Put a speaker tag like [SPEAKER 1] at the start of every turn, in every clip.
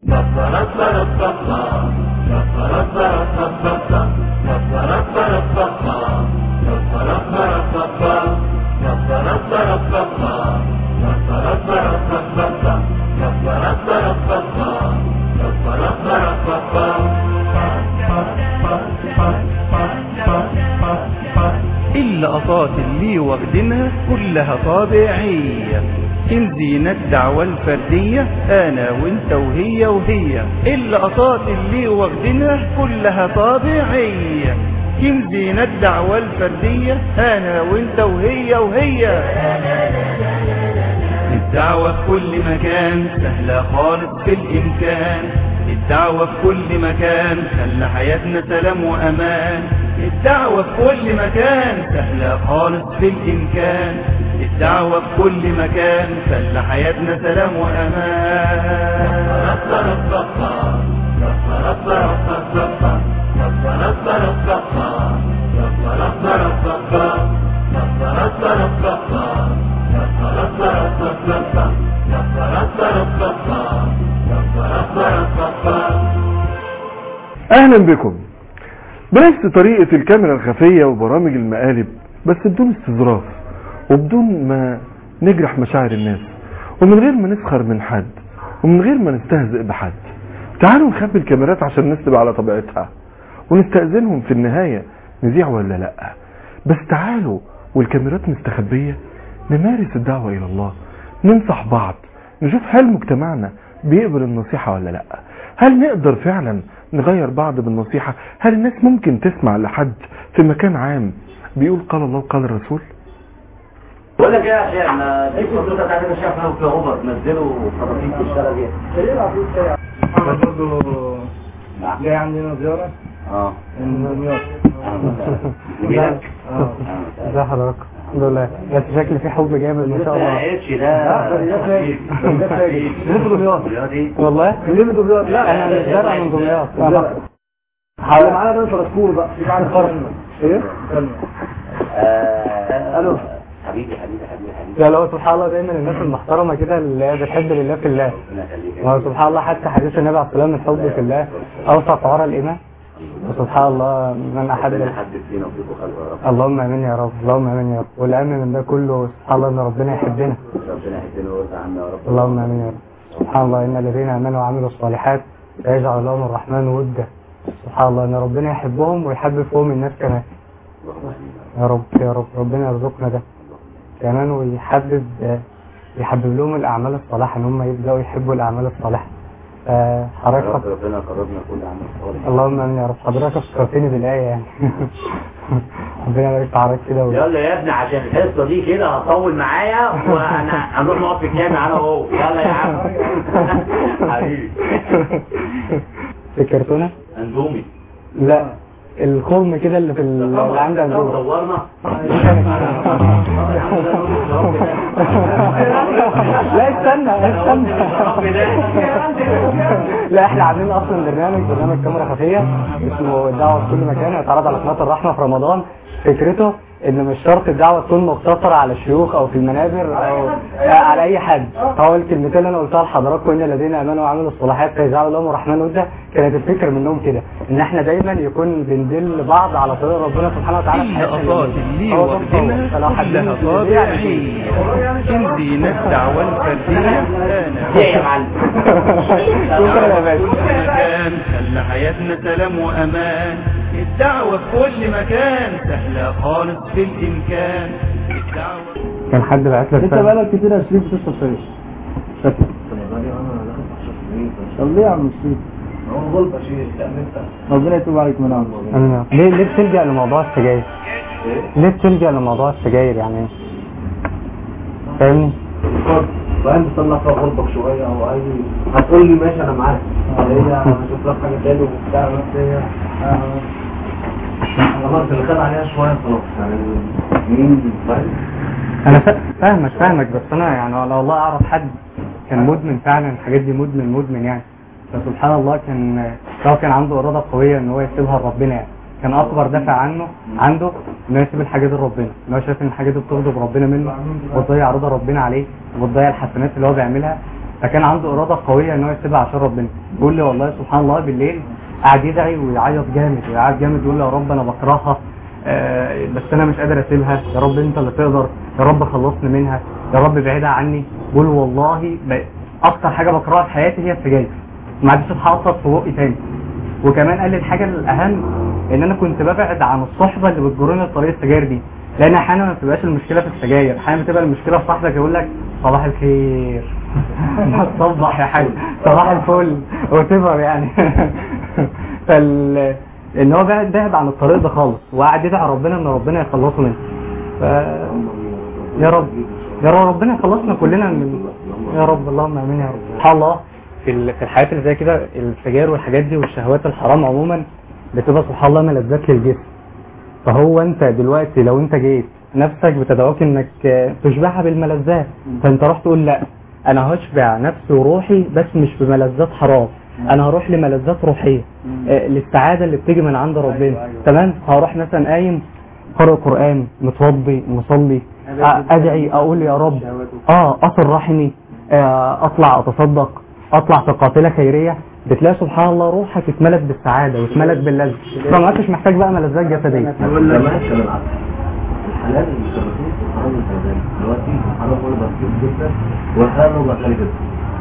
[SPEAKER 1] اللقطات اللي واخدينها كلها طبيعية تنزينا الدعوة الفردية أنا وانت وهي وهي اللقطات اللي واخدينها كلها طبيعية تنزينا الدعوة الفردية أنا وانت وهي وهي الدعوة في كل مكان سهلة خالص في الإمكان الدعوة في كل مكان خلى حياتنا سلام وأمان الدعوة في كل مكان سهلة خالص في الإمكان الدعوة في كل مكان خلى حياتنا سلام
[SPEAKER 2] اهلا بكم بنفس طريقة الكاميرا الخفية وبرامج المقالب بس بدون استظراف وبدون ما نجرح مشاعر الناس ومن غير ما نسخر من حد ومن غير ما نستهزئ بحد تعالوا نخبي الكاميرات عشان الناس تبقى على طبيعتها ونستأذنهم في النهاية نذيع ولا لا بس تعالوا والكاميرات مستخبية نمارس الدعوة إلى الله ننصح بعض نشوف هل مجتمعنا بيقبل النصيحة ولا لا هل نقدر فعلا نغير بعض بالنصيحة هل الناس ممكن تسمع لحد في مكان عام بيقول قال الله وقال الرسول
[SPEAKER 3] بقول لك ايه يا اخي احنا في الدكتور بتاعت الشيخ فاهم في اوفر تنزلوا خطاطيف تشتغل بيها
[SPEAKER 4] برضه جاي عندنا زيارة
[SPEAKER 3] اه
[SPEAKER 4] من دمياط
[SPEAKER 3] جميلك
[SPEAKER 4] ازي حضرتك الحمد لله بس شكل في حب جامد ما شاء الله
[SPEAKER 3] اتش ده
[SPEAKER 4] ده فاجر من دمياط
[SPEAKER 3] رياضي
[SPEAKER 4] والله منين من دمياط لا انا مش زرع من دمياط حاول معانا ده فرسكور بقى في معانا فرس ايه
[SPEAKER 3] الو حبيبي حبيبي حبيبي حبيبي
[SPEAKER 4] لا لو سبحان الله دايما الناس المحترمه كده اللي هي بتحب لله في الله
[SPEAKER 3] ربنا يخليك
[SPEAKER 4] ما هو سبحان الله حتى حديث النبي عليه الصلاه والسلام الحب في الله اوثق عرى الايمان وسبحان الله من احب
[SPEAKER 3] ربنا يحدد فينا وفيكم خلقه يا رب
[SPEAKER 4] اللهم امين يا رب اللهم امين يا رب والاهم من ده كله سبحان الله ان ربنا يحبنا
[SPEAKER 3] ربنا يحدنا ويرضى عنا يا رب
[SPEAKER 4] اللهم امين يا رب سبحان الله ان الذين امنوا وعملوا الصالحات سيجعل لهم الرحمن ودا سبحان الله ان ربنا يحبهم ويحبب فيهم الناس كمان
[SPEAKER 3] اللهم امين
[SPEAKER 4] يا رب يا رب ربنا يرزقنا ده كمان ويحبب يحبب لهم الاعمال الصالحه ان هم يبداوا يحبوا الاعمال الصالحه آه،
[SPEAKER 3] يا
[SPEAKER 4] حضرتك
[SPEAKER 3] رب ربنا يقربنا كل عمل صالح
[SPEAKER 4] اللهم امين يا رب حضرتك فكرتني بالايه يعني ربنا يبارك في حضرتك كده و-
[SPEAKER 3] يلا يا ابني عشان الحصه دي كده هتطول معايا وانا هنروح نقعد في الجامع انا وهو يلا يا عم حبيبي
[SPEAKER 4] فكرتونا
[SPEAKER 3] اندومي
[SPEAKER 4] لا الخرم كده اللي في ال- اللي عند عندهم
[SPEAKER 3] دورنا
[SPEAKER 4] لا استنى استنى لا احنا عاملين اصلا برنامج برنامج كاميرا خفيه اسمه الدعوه في كل مكان هيتعرض على قناه الرحمه في رمضان فكرته ان مش شرط الدعوه تكون مقتصره على الشيوخ او في المنابر او على اي حد هو الكلمتين اللي انا قلتها لحضراتكم ان الذين امنوا وعملوا الصالحات فيجعل لهم الرحمن ودا كانت الفكره منهم كده ان احنا دايما يكون بندل بعض على طريق ربنا سبحانه وتعالى في حياتنا
[SPEAKER 1] اللقطات
[SPEAKER 4] اليومية.
[SPEAKER 1] اللي
[SPEAKER 4] هو ده التصور.
[SPEAKER 1] واخدينها
[SPEAKER 4] فلو حابين
[SPEAKER 1] كلها
[SPEAKER 4] الفيديو دي يعني
[SPEAKER 1] طبيعية تنزينا الدعوة الفردية
[SPEAKER 3] ايه يا معلم
[SPEAKER 4] شكرا يا باشا
[SPEAKER 1] مكان خلى حياتنا سلام وأمان الدعوة في كل مكان سهلة خالص في الإمكان الدعوة
[SPEAKER 4] كان حد بعت لك
[SPEAKER 5] انت بقالك كتير يا شريف بتشرب شاي طب ليه يا عم شريف؟ هو غلطة شيء ربنا يتوب عليك من عمرك
[SPEAKER 4] أنا- ليه ليه بتلجأ لموضوع السجاير؟ ليه بتلجأ لموضوع السجاير يعني فاهمني؟
[SPEAKER 5] وبعدين تصلح فيها غلطك شوية او اي هتقول لي ماشي انا معاك هي هشوف لك حاجة تاني وبتاع بس هي خلاص اللي خد عليها شوية خلاص يعني مين فاهم؟
[SPEAKER 4] انا فا- فاهمك فاهمك بس انا يعني انا والله اعرف حد كان مدمن فعلا الحاجات دي مدمن مدمن يعني فسبحان الله كان هو كان عنده اراده قويه ان هو يسيبها لربنا يعني كان اكبر دافع عنه عنده انه يسيب الحاجات دي لربنا ان هو شايف ان الحاجات دي بتغضب ربنا منه وتضيع رضا ربنا عليه وتضيع الحسنات اللي هو بيعملها فكان عنده اراده قويه ان هو يسيبها عشان ربنا بيقول لي والله سبحان الله بالليل قاعد يدعي ويعيط جامد ويعيط جامد يقول لي يا رب انا بكرهها آه، بس انا مش قادر اسيبها يا رب انت اللي تقدر يا رب خلصني منها يا رب بعيدها عني بقول والله ب... اكتر حاجه بكرهها في حياتي هي السجاير ما عادش اتحطت في بقي تاني وكمان قال لي الحاجه الاهم ان انا كنت ببعد عن الصحبه اللي بتجرني لطريق السجاير دي لان احيانا ما بتبقاش المشكله في السجاير احيانا بتبقى المشكله في صاحبك يقول لك صباح الخير ما تصبح يا حاج صباح الفل وتبر يعني فال ان هو بعد بعد عن الطريق ده خالص وقعد يدعي ربنا ان ربنا يخلصه منه ف... يا رب يا رب ربنا يخلصنا كلنا من يا رب اللهم امين يا رب سبحان الله في ال- في الحياه اللي زي كده السجاير والحاجات دي والشهوات الحرام عموما بتبقى سبحان الله ملذات للجسم فهو انت دلوقتي لو انت جيت نفسك بتدعوك انك آه، تشبعها بالملذات فانت رحت تقول لا انا هشبع نفسي وروحي بس مش بملذات حرام انا هروح لملذات روحيه آه، للسعاده اللي بتيجي من عند ربنا تمام هروح مثلا قايم قارئ قران متوضي مصلي آه، ادعي اقول يا رب اه اصل رحمي آه، اطلع اتصدق اطلع في قافله خيريه بتلاقي سبحان الله روحك اتملت بالسعاده واتملت باللذه فما عدتش محتاج بقى ملذات جسديه
[SPEAKER 5] زمان كان العكس الحلال اللي كان رخيص والحرام اللي كان غالي دلوقتي الحرام هو اللي رخيص جدا والحلال هو اللي غالي جدا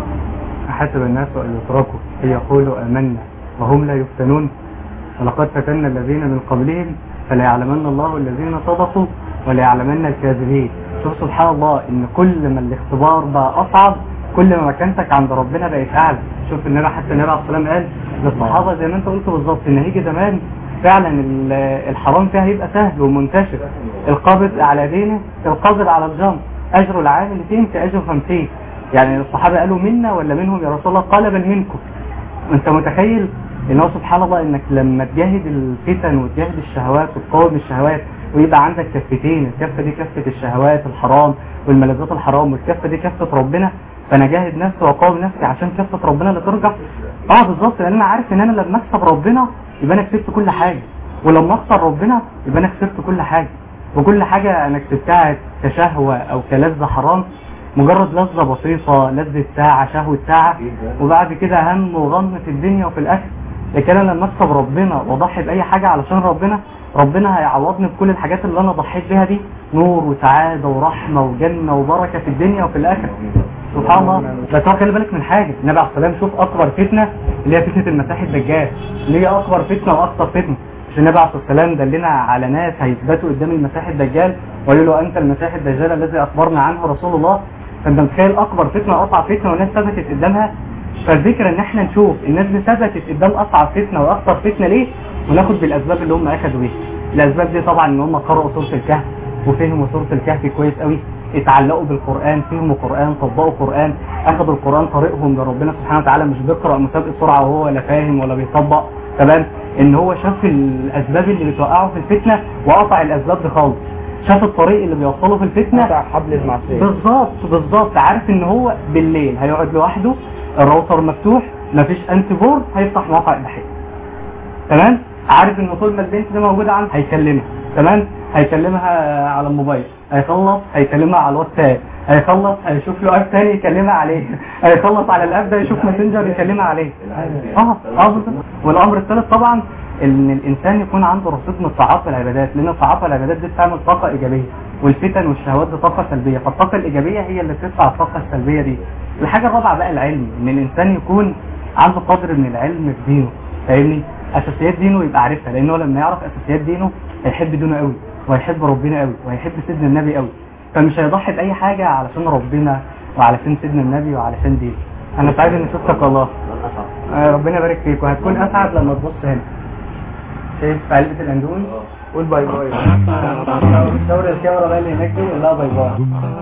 [SPEAKER 4] حسب الناس أن يتركوا أن يقولوا آمنا وهم لا يفتنون ولقد فتنا الذين من قبلهم فليعلمن الله الذين صدقوا وليعلمن الكاذبين شوف سبحان الله ان كل ما الاختبار بقى اصعب كل ما مكانتك عند ربنا بقت اعلى شوف النبي حتى النبي عليه الصلاه والسلام قال للصحابه زي ما انت قلت بالظبط ان هيجي زمان فعلا ال- الحرام فيها هيبقى سهل ومنتشر القابض على دينه القابض على الجمر اجر العامل فيهم كاجر خمسين يعني الصحابه قالوا منا ولا منهم يا رسول الله قال بل منكم انت متخيل ان هو سبحان الله انك لما تجاهد الفتن وتجاهد الشهوات وتقاوم الشهوات ويبقى عندك كفتين الكفه دي كفه الشهوات الحرام والملذات الحرام والكفه دي كفه ربنا فانا جاهد نفسي واقاوم نفسي عشان كفه ربنا اللي ترجع اه بالظبط لان انا عارف ان انا لما اكسب ربنا يبقى انا كسبت كل حاجه ولما اخسر ربنا يبقى انا خسرت كل حاجه وكل حاجه انا كسبتها كشهوه او كلذه حرام مجرد لذة بسيطة لذة ساعة شهوة ساعة وبعد كده هم وغم في الدنيا وفي الآخر لكن أنا لما أكسب ربنا وأضحي بأي حاجة علشان ربنا ربنا هيعوضني بكل الحاجات اللي أنا ضحيت بيها دي نور وسعادة ورحمة وجنة وبركة في الدنيا وفي الآخر سبحان الله بس هو خلي بالك من حاجة النبي عليه السلام شوف أكبر فتنة اللي هي فتنة المسيح الدجال اللي هي أكبر فتنة وأكثر فتنة مش النبي عليه الصلاه والسلام دلنا على ناس هيثبتوا قدام المسيح الدجال وقالوا له انت المسيح الدجال الذي اخبرنا عنه رسول الله فانت متخيل اكبر فتنه واصعب فتنه والناس ثبتت قدامها فالفكره ان احنا نشوف الناس دي ثبتت قدام اصعب فتنه واخطر فتنه ليه وناخد بالاسباب اللي هم اخدوا بيها الاسباب دي طبعا ان هم قرأوا سوره الكهف وفهموا سوره الكهف كويس قوي اتعلقوا بالقران فهموا قران طبقوا قران اخذوا القران طريقهم لربنا سبحانه وتعالى مش بيقرا مسابقه سرعه وهو لا فاهم ولا بيطبق تمام ان هو شاف الاسباب اللي بتوقعه في الفتنه وقطع الاسباب دي خالص شاف الطريق اللي بيوصله في الفتنه
[SPEAKER 2] قطع حبل المعصيه
[SPEAKER 4] بالظبط بالظبط عارف ان هو بالليل هيقعد لوحده الراوتر مفتوح مفيش انتي بورد هيفتح موقع اباحيه تمام عارف ان طول ما البنت دي موجوده عنده هيكلمها تمام هيكلمها على الموبايل هيخلص هيكلمها على الواتساب هيخلص هيشوف له اب تاني يكلمها عليه هيخلص على الاب ده يشوف ماسنجر يكلمها عليه اه اه بالظبط والامر الثالث طبعا ان الانسان يكون عنده رصيد من الطاعات والعبادات لان الطاعات والعبادات دي بتعمل طاقه ايجابيه والفتن والشهوات دي طاقه سلبيه فالطاقه الايجابيه هي اللي بتدفع الطاقه السلبيه دي الحاجه الرابعه بقى العلم ان الانسان يكون عنده قدر من العلم في دينه فاهمني اساسيات دينه يبقى عارفها لانه لما يعرف اساسيات دينه هيحب دينه قوي وهيحب ربنا قوي وهيحب سيدنا النبي قوي فمش هيضحي باي حاجه علشان ربنا وعلشان سيدنا النبي وعلشان دينه انا سعيد ان شفتك والله آه، ربنا يبارك فيك وهتكون اسعد لما تبص هنا شايف علبه الاندون قول باي باي شاور الكاميرا بقى اللي هناك دي قول لها باي باي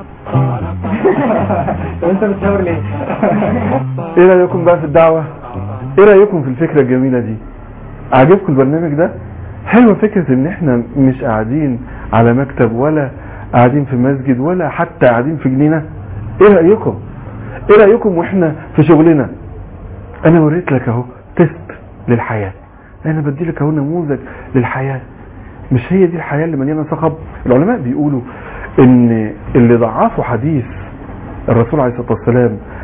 [SPEAKER 4] طب انت بتشاور ليه؟
[SPEAKER 2] ايه رايكم بقى في الدعوه ايه رايكم في الفكره الجميله دي عجبكم البرنامج ده حلوه فكره ان احنا مش قاعدين على مكتب ولا قاعدين في مسجد ولا حتى قاعدين في جنينه ايه رايكم ايه رايكم واحنا في شغلنا انا وريت لك اهو تيست للحياه انا بدي لك اهو نموذج للحياه مش هي دي الحياه اللي مليانه صخب العلماء بيقولوا ان اللي ضعفوا حديث الرسول عليه الصلاه والسلام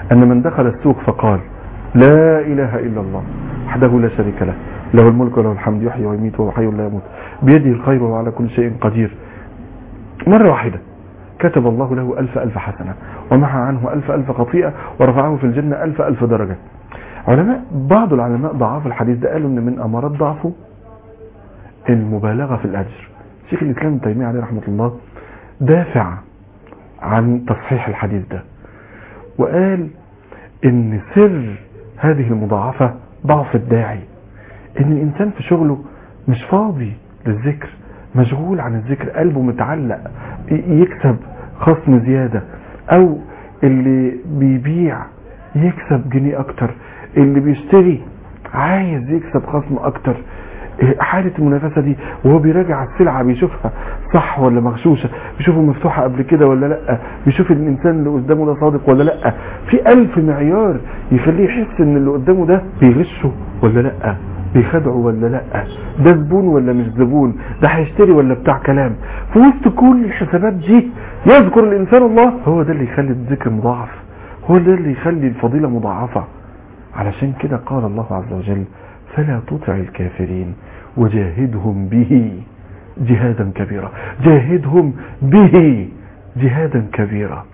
[SPEAKER 2] أن من دخل السوق فقال لا إله إلا الله وحده لا شريك له له الملك وله الحمد يحيي ويميت وهو حي لا يموت بيده الخير وهو على كل شيء قدير مرة واحدة كتب الله له ألف ألف حسنة ومحى عنه ألف ألف خطيئة ورفعه في الجنة ألف ألف درجة علماء بعض العلماء ضعاف الحديث ده قالوا ان من امارات ضعفه المبالغة في الاجر شيخ الاسلام ابن تيمية عليه رحمة الله دافع عن تصحيح الحديث ده وقال ان سر هذه المضاعفة ضعف الداعي ان الانسان في شغله مش فاضي للذكر مشغول عن الذكر قلبه متعلق يكسب خصم زيادة او اللي بيبيع يكسب جنيه اكتر اللي بيشتري عايز يكسب خصم اكتر حالة المنافسة دي وهو بيراجع السلعة بيشوفها صح ولا مغشوشة بيشوفه مفتوحة قبل كده ولا لا بيشوف الانسان اللي قدامه ده صادق ولا لا في الف معيار يخليه يحس ان اللي قدامه ده بيغشه ولا لا بيخدعه ولا لا ده زبون ولا مش زبون ده هيشتري ولا بتاع كلام في وسط كل الحسابات دي يذكر الانسان الله هو ده اللي يخلي الذكر مضاعف هو ده اللي يخلي الفضيلة مضاعفة علشان كده قال الله عز وجل فلا تطع الكافرين وجاهدهم به جهادا كبيرا جاهدهم به جهادا كبيرا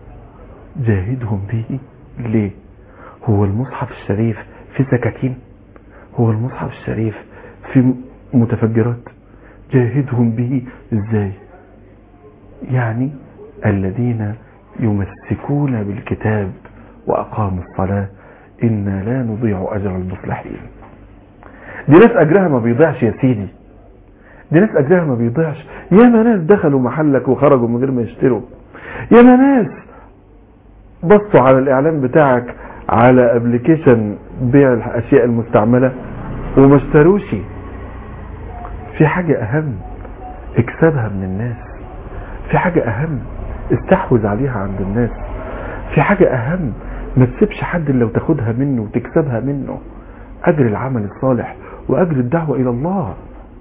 [SPEAKER 2] جاهدهم به ليه هو المصحف الشريف في سكاكين هو المصحف الشريف في متفجرات جاهدهم به ازاي يعني الذين يمسكون بالكتاب وأقاموا الصلاة إنا لا نضيع أجر المصلحين دي ناس أجرها ما بيضيعش يا سيدي دي ناس أجرها ما بيضيعش ياما ناس دخلوا محلك وخرجوا من غير ما يشتروا ياما ناس بصوا على الإعلان بتاعك على ابلكيشن بيع الأشياء المستعملة وما اشتروش في حاجة أهم اكسبها من الناس في حاجة أهم استحوذ عليها عند الناس في حاجة أهم ما تسيبش حد لو تاخدها منه وتكسبها منه أجر العمل الصالح وأجر الدعوة إلى الله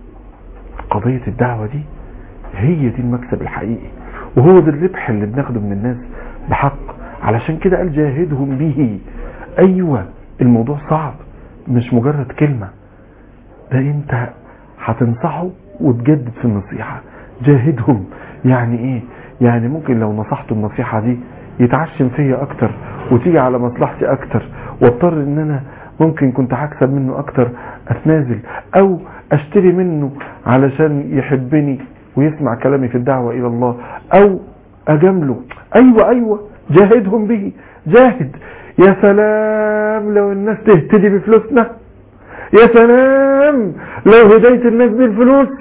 [SPEAKER 2] قضية الدعوة دي هي دي المكسب الحقيقي وهو ده الربح اللي بناخده من الناس بحق علشان كده قال جاهدهم به أيوة الموضوع صعب مش مجرد كلمة ده انت هتنصحه وتجدد في النصيحة جاهدهم يعني ايه يعني ممكن لو نصحته النصيحة دي يتعشم فيا اكتر وتيجي على مصلحتي اكتر واضطر ان انا ممكن كنت هكسب منه اكتر اتنازل او اشتري منه علشان يحبني ويسمع كلامي في الدعوة الى الله او اجامله ايوه ايوه جاهدهم به جاهد يا سلام لو الناس تهتدي بفلوسنا يا سلام لو هديت الناس بالفلوس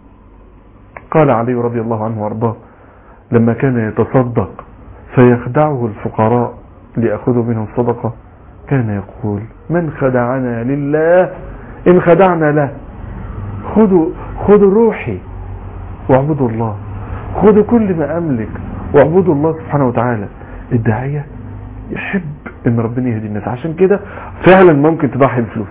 [SPEAKER 2] قال علي رضي الله عنه وارضاه لما كان يتصدق فيخدعه الفقراء ليأخذوا منه الصدقة كان يقول من خدعنا لله إن خدعنا له خذوا خذوا روحي واعبدوا الله خذوا كل ما أملك واعبدوا الله سبحانه وتعالى الداعية يحب ان ربنا يهدي الناس عشان كده فعلا ممكن تضحي بفلوس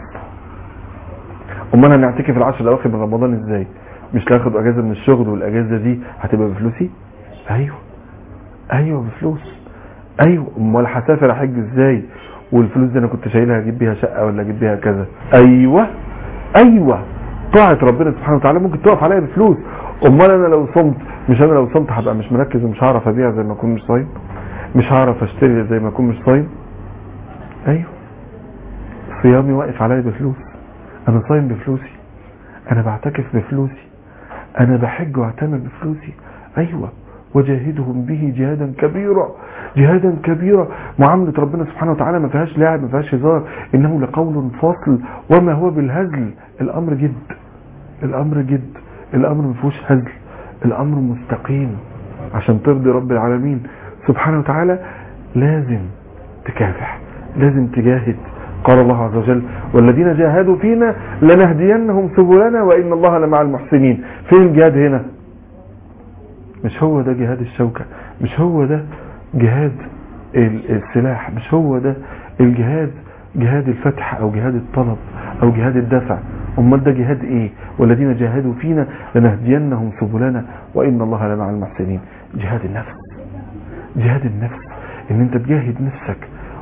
[SPEAKER 2] امال هنعتكف العشر الاواخر من رمضان ازاي مش هاخد اجازه من الشغل والاجازه دي هتبقى بفلوسي ايوه ايوه بفلوس ايوه امال هسافر احج ازاي والفلوس دي انا كنت شايلها اجيب بيها شقه ولا اجيب بيها كذا ايوه ايوه طاعه ربنا سبحانه وتعالى ممكن تقف عليا بفلوس امال انا لو صمت مش انا لو صمت هبقى مش مركز ومش هعرف ابيع زي ما اكون مش صايم مش هعرف اشتري زي ما اكون مش صايم ايوه صيامي واقف عليا بفلوس انا صايم بفلوسي انا بعتكف بفلوسي انا بحج واعتمر بفلوسي ايوه وجاهدهم به جهادا كبيرا جهادا كبيرا معاملة ربنا سبحانه وتعالى ما فيهاش لعب ما فيهاش هزار انه لقول فصل وما هو بالهزل الامر جد الامر جد الامر ما فيهوش هزل الامر مستقيم عشان ترضي رب العالمين سبحانه وتعالى لازم تكافح لازم تجاهد قال الله عز وجل والذين جاهدوا فينا لنهدينهم سبلنا وإن الله لمع المحسنين فين الجهاد هنا مش هو ده جهاد الشوكة مش هو ده جهاد السلاح مش هو ده الجهاد جهاد الفتح او جهاد الطلب او جهاد الدفع امال ده جهاد ايه والذين جاهدوا فينا لنهدينهم سبلنا وان الله لمع المحسنين جهاد النفس جهاد النفس ان انت تجاهد نفسك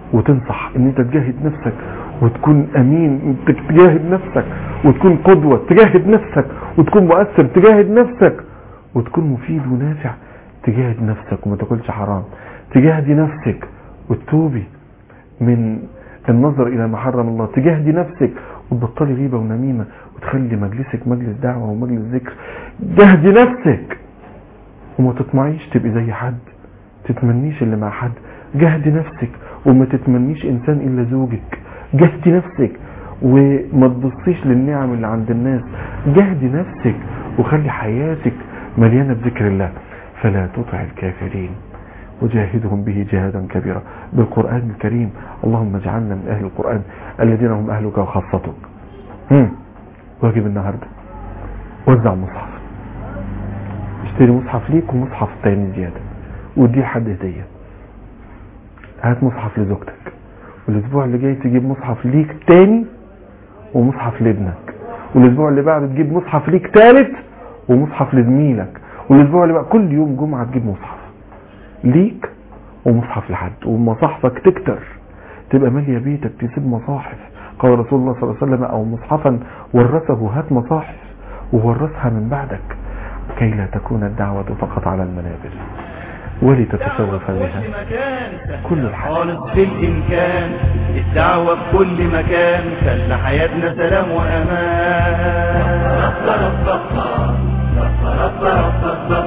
[SPEAKER 2] وتنصح ان انت تجاهد نفسك وتكون امين انت تجاهد نفسك وتكون قدوة تجاهد نفسك وتكون مؤثر تجاهد نفسك وتكون مفيد ونافع تجاهد نفسك وما تاكلش حرام تجاهدي نفسك وتتوبي من النظر الى ما حرم الله تجاهدي نفسك وتبطلي غيبة ونميمة وتخلي مجلسك مجلس دعوة ومجلس ذكر جاهدي نفسك وما تطمعيش تبقي زي حد تتمنيش اللي مع حد جاهدي نفسك وما تتمنيش انسان الا زوجك جاهدي نفسك وما تبصيش للنعم اللي عند الناس جاهدي نفسك وخلي حياتك مليانة بذكر الله فلا تطع الكافرين وجاهدهم به جهادا كبيرا بالقرآن الكريم اللهم اجعلنا من أهل القرآن الذين هم أهلك وخاصتك هم. واجب النهاردة وزع مصحف اشتري مصحف ليك ومصحف تاني زيادة ودي حد هدية هات مصحف لزوجتك والاسبوع اللي جاي تجيب مصحف ليك تاني ومصحف لابنك والاسبوع اللي بعده تجيب مصحف ليك تالت ومصحف لزميلك والاسبوع اللي بعد كل يوم جمعة تجيب مصحف ليك ومصحف لحد ومصاحفك تكتر تبقى مالية بيتك تسيب مصاحف قال رسول الله صلى الله عليه وسلم او مصحفا ورثه هات مصاحف وورثها من بعدك كي لا تكون الدعوة فقط على المنابر ولتتصرف بها كل الحياة
[SPEAKER 1] خالص بالإمكان الدعوة في كل مكان خلى حياتنا سلام وأمان